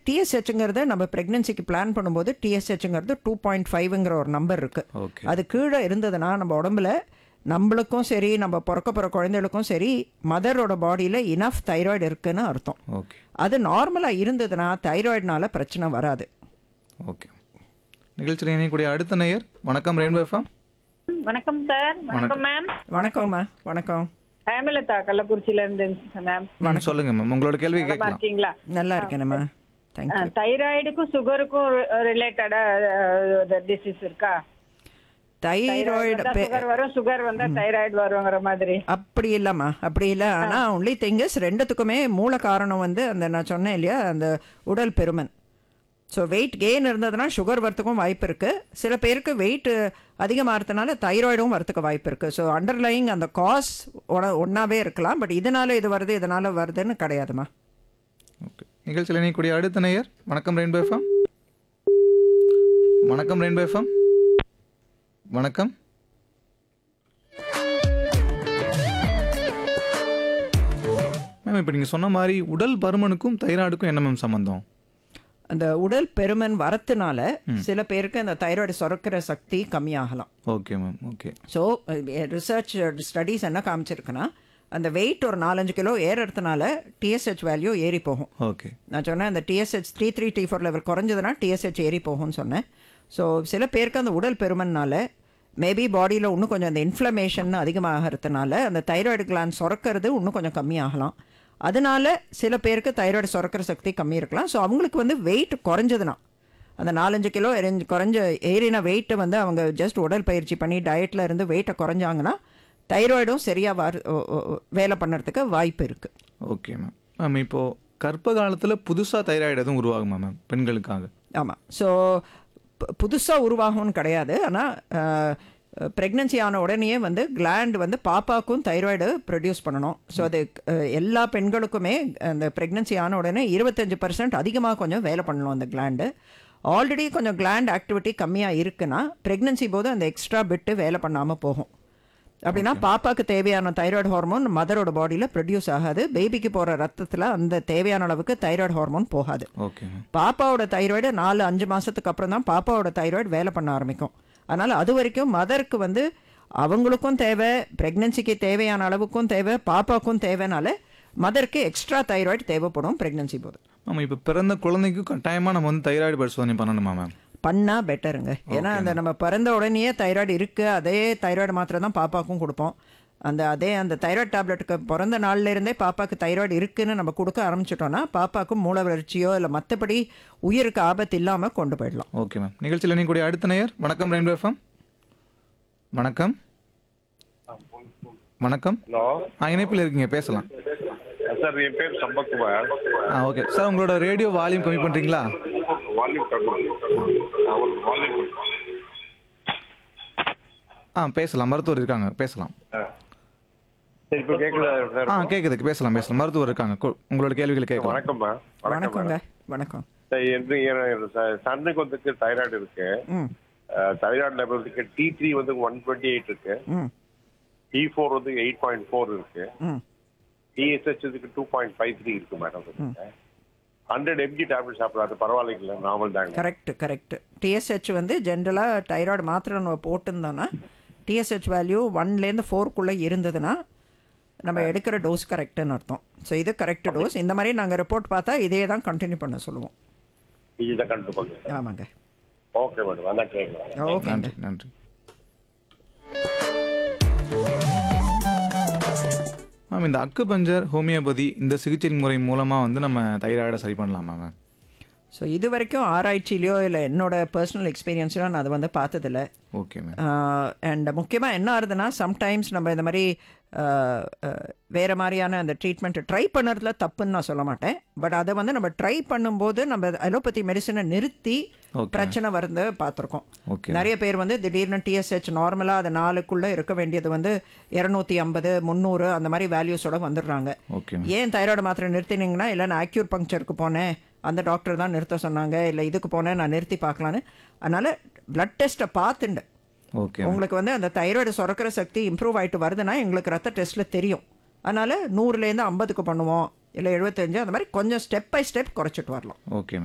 டிஎஸ்ஹெச்ங்கிறது நம்ம ப்ரெக்னென்சிக்கு பிளான் பண்ணும்போது டிஎஸ்ஹெச்ங்கிறது two point ஃபைவ்ங்கிற ஒரு நம்பர் இருக்கு ஓகே அது கீழே இருந்ததுன்னா நம்ம உடம்புல நம்மளுக்கும் சரி நம்ம பிறக்க போகிற குழந்தைகளுக்கும் சரி மதரோட பாடியில் இனஃப் தைராய்டு இருக்குன்னு அர்த்தம் ஓகே அது நார்மலாக இருந்ததுன்னா தைராய்டுனால பிரச்சனை வராது ஓகே நிகழ்ச்சியில் இணையக்கூடிய அடுத்த நேயர் வணக்கம் ரெயின்போ எஃப்எம் வணக்கம் சார் வணக்கம் மேம் வணக்கம்மா வணக்கம் ஹேமலதா கள்ளக்குறிச்சியில இருந்து மேம் சொல்லுங்க மேம் உங்களோட கேள்வி நல்லா கேட்கலாம் இருக்கீங்களா நல்லா இருக்கேனம்மா தேங்க்யூ தைராய்டுக்கும் சுகருக்கும் ரிலேட்டடா டிசீஸ் இருக்கா தைராய்டு சுகர் வரும் சுகர் வந்தா தைராய்டு வருங்கிற மாதிரி அப்படி இல்லைம்மா அப்படி இல்லை ஆனால் ஒன்லி திங்கஸ் ரெண்டுத்துக்குமே மூல காரணம் வந்து அந்த நான் சொன்னேன் இல்லையா அந்த உடல் பெருமன் ஸோ வெயிட் கெயின் இருந்ததுன்னா சுகர் வரத்துக்கும் வாய்ப்பு இருக்குது சில பேருக்கு வெயிட் அதிகமாகிறதுனால தைராய்டும் வரத்துக்கு வாய்ப்பு இருக்குது ஸோ அண்டர்லைங் அந்த காஸ் ஒன்றாவே இருக்கலாம் பட் இதனால இது வருது இதனால வருதுன்னு கிடையாதுமா ஓகே நிகழ்ச்சியில் இணையக்கூடிய அடுத்த நேயர் வணக்கம் ரெயின்போ எஃப்எம் வணக்கம் ரெயின்போ எஃப்எம் வணக்கம் மேம் இப்போ நீங்கள் சொன்ன மாதிரி உடல் பருமனுக்கும் தைராய்டுக்கும் என்ன மேம் சம்மந்தம் அந்த உடல் பெருமன் வரத்துனால சில பேருக்கு அந்த தைராய்டு சுரக்கிற சக்தி கம்மியாகலாம் okay ma'am okay so research studies என்ன காமிச்சிருக்குன்னா அந்த வெயிட் ஒரு நாலஞ்சு கிலோ ஏறுறதுனால டிஎஸ்ஹெச் வேல்யூ ஏறி போகும் ஓகே நான் சொன்னேன் அந்த TSH three three T four level குறைஞ்சதுன்னா டிஎஸ்ஹெச் ஏறி போகும்னு சொன்னேன் ஸோ சில பேருக்கு அந்த உடல் பெருமன்னால மேபி பாடியில் இன்னும் கொஞ்சம் அந்த இன்ஃப்ளமேஷன் அதிகமாகிறதுனால அந்த தைராய்டு கிளாண்ட் சுரக்கிறது இன்னும் கொஞ்சம் கம்மியாகலாம் அதனால சில பேருக்கு தைராய்டு சுரக்கிற சக்தி கம்மி இருக்கலாம் ஸோ அவங்களுக்கு வந்து வெயிட் குறைஞ்சதுன்னா அந்த நாலஞ்சு கிலோ எரிஞ்சு குறைஞ்ச ஏறின வெயிட்டை வந்து அவங்க ஜஸ்ட் உடல் பயிற்சி பண்ணி டயட்டில் இருந்து வெயிட்டை குறைஞ்சாங்கன்னா தைராய்டும் சரியாக வர் ஓ- ஓ- வேலை பண்ணுறதுக்கு வாய்ப்பு இருக்குது ஓகே மேம் மேம் இப்போது கர்ப்ப காலத்தில் புதுசாக தைராய்டு எதுவும் உருவாகுமா மேம் பெண்களுக்காக ஆமாம் ஸோ புதுசாக உருவாகும்னு கிடையாது ஆனால் ப்ரெக்னென்சி ஆன உடனேயே வந்து கிளாண்ட் வந்து பாப்பாக்கும் தைராய்டு ப்ரொடியூஸ் பண்ணணும் ஸோ அது அஹ், எல்லா பெண்களுக்குமே அந்த ப்ரெக்னென்சி ஆன உடனே இருபத்தஞ்சி பர்சன்ட் அதிகமாக கொஞ்சம் வேலை பண்ணணும் அந்த கிளாண்டு ஆல்ரெடி கொஞ்சம் கிளாண்ட் ஆக்டிவிட்டி கம்மியாக இருக்குன்னா ப்ரெக்னென்சி போது அந்த எக்ஸ்ட்ரா பிட்டு வேலை பண்ணாமல் போகும் அப்படின்னா பாப்பாக்கு தேவையான தைராய்டு ஹார்மோன் மதரோட பாடியில் ப்ரொடியூஸ் ஆகாது பேபிக்கு போகிற ரத்தத்தில் அந்த தேவையான அளவுக்கு தைராய்டு ஹார்மோன் போகாது ஓகே மேம் பாப்பாவோட தைராய்டு நாலு அஞ்சு மாதத்துக்கு அப்புறம் தான் பாப்பாவோட தைராய்டு வேலை பண்ண ஆரம்பிக்கும் அதனால் அது வரைக்கும் மதருக்கு வந்து அவங்களுக்கும் தேவை ப்ரெக்னென்சிக்கு தேவையான அளவுக்கும் தேவை பாப்பாவுக்கும் தேவைனால மதருக்கு எக்ஸ்ட்ரா தைராய்டு தேவைப்படும் ப்ரெக்னென்சி போது மேம் இப்போ பிறந்த குழந்தைக்கும் கட்டாயமாக நம்ம வந்து தைராய்டு பரிசோதனை பண்ணணுமா மேம் பண்ணால் பெட்டருங்க ஏன்னா அந்த நம்ம பிறந்த உடனேயே தைராய்டு இருக்குது அதே தைராய்டு மாத்திரை தான் பாப்பாக்கும் கொடுப்போம் அந்த அதே அந்த தைராய்டு டேப்லெட்டுக்கு பிறந்த நாள்ல இருந்தே பாப்பாக்கு தைராய்டு இருக்குன்னு நம்ம கொடுக்க ஆரம்பிச்சிட்டோம்னா பாப்பாக்கு மூளை வளர்ச்சியோ இல்லை மற்றபடி உயிருக்கு ஆபத்து இல்லாமல் கொண்டு போயிடலாம் ஓகே மேம் நிகழ்ச்சியில் இணையக்கூடிய அடுத்த நேயர் வணக்கம் ரெயின்போ எஃப்எம் வணக்கம் வணக்கம் ஹலோ ஆ இணைப்பில் இருக்கீங்க பேசலாம் சார் என் பேர் சம்பத்குமார் ஆ ஓகே சார் உங்களோட ரேடியோ வால்யூம் கம்மி பண்ணுறீங்களா வால்யூம் ஒரு வால்யூம் ஆ பேசலாம் மருத்துவர் இருக்காங்க பேசலாம் சரி இப்போ கேட்குதா சார் ஆ கேட்குது பேசலாம் பேசலாம் மருத்துவர் இருக்காங்க கு- உங்களோட கேள்விகளை கேட்கலாம் வணக்கம்மா வணக்கம் வணக்கங்க வணக்கம் சார் என்று என் சன்னுக்கு வந்து தைராய்டு இருக்கு ம் தைராய்டு லெவல் இருக்கு டி த்ரீ வந்து ஒன் டுவெண்ட்டி எயிட் இருக்கு ம் டி ஃபோர் வந்து எயிட் பாயிண்ட் ஃபோர் இருக்கு ம் டிஎஸ்ஹெச் இதுக்கு டூ பாயிண்ட் ஃபைவ் த்ரீ இருக்கு மேடம் ஹண்ட்ரட் எம்ஜி டேப்லெட் சாப்பிடலாம் அது பரவாயில்லைங்களா நார்மல் தாங்க கரெக்ட் கரெக்ட் டிஎஸ்ஹெச் வந்து ஜென்ரலாக தைராய்டு மாத்திரை நம்ம போட்டிருந்தோன்னா டிஎஸ்ஹெச் வேல்யூ ஒன்லேருந்து ஃபோருக்குள்ளே இருந்ததுன்னா நம்ம எடுக்கிற டோஸ் கரெக்டுன்னு அர்த்தம் ஸோ இது கரெக்ட் டோஸ் இந்த மாதிரி நாங்கள் ரிப்போர்ட் பார்த்தா இதே தான் கண்டினியூ பண்ண சொல்லுவோம் இதுதான் கண்டு பண்ணுங்க ஆமாங்க ஓகே மேடம் அதான் கேட்கலாம் ஓகேங்க நன்றி நன்றி மேம் இந்த அக்கு பஞ்சர் ஹோமியோபதி இந்த சிகிச்சை முறை மூலமாக வந்து நம்ம தைராய்டை சரி பண்ணலாமா மேம் ஸோ இது வரைக்கும் ஆராய்ச்சியிலையோ இல்லை என்னோட பர்சனல் எக்ஸ்பீரியன்ஸ்லையோ நான் அதை வந்து பார்த்ததில்ல ஓகே மேம் அண்ட் முக்கியமாக என்ன ஆகுதுன்னா சம்டைம்ஸ் நம்ம இந்த மாதிரி ஆஹ், ஆஹ், வேற மாதிரியான அந்த ட்ரீட்மெண்ட்டை ட்ரை பண்ணுறதுல தப்புன்னு நான் சொல்ல மாட்டேன் பட் அதை வந்து நம்ம ட்ரை பண்ணும்போது நம்ம அலோபதி மெடிசனை நிறுத்தி Okay. பிரச்சனை வருது பார்த்துருக்கோம் ஓகே நிறைய பேர் வந்து திடீர்னு டிஎஸ்ஹெச் நார்மலாக அது நாலுக்குள்ளே இருக்க வேண்டியது வந்து இரநூத்தி ஐம்பது முந்நூறு அந்த மாதிரி வேல்யூஸோட வந்துடுறாங்க ஓகே மேம் ஏன் தைராய்டு மாத்திரை நிறுத்தினீங்கன்னா இல்லை நான் ஆக்யூர் பங்க்சருக்கு போனேன் அந்த டாக்டர் தான் நிறுத்த சொன்னாங்க இல்லை இதுக்கு போனேன் நான் நிறுத்தி பார்க்கலான்னு அதனால் பிளட் டெஸ்ட்டை பார்த்துண்டு ஓகே உங்களுக்கு வந்து அந்த தைராய்டு சுரக்கிற சக்தி இம்ப்ரூவ் ஆயிட்டு வருதுன்னா எங்களுக்கு ரத்த டெஸ்ட்டில் தெரியும் அதனால் நூறுலேருந்து ஐம்பதுக்கு பண்ணுவோம் இல்லை எழுபத்தஞ்சு அந்த மாதிரி கொஞ்சம் ஸ்டெப் பை ஸ்டெப் குறைச்சிட்டு வரலாம் ஓகே மேம்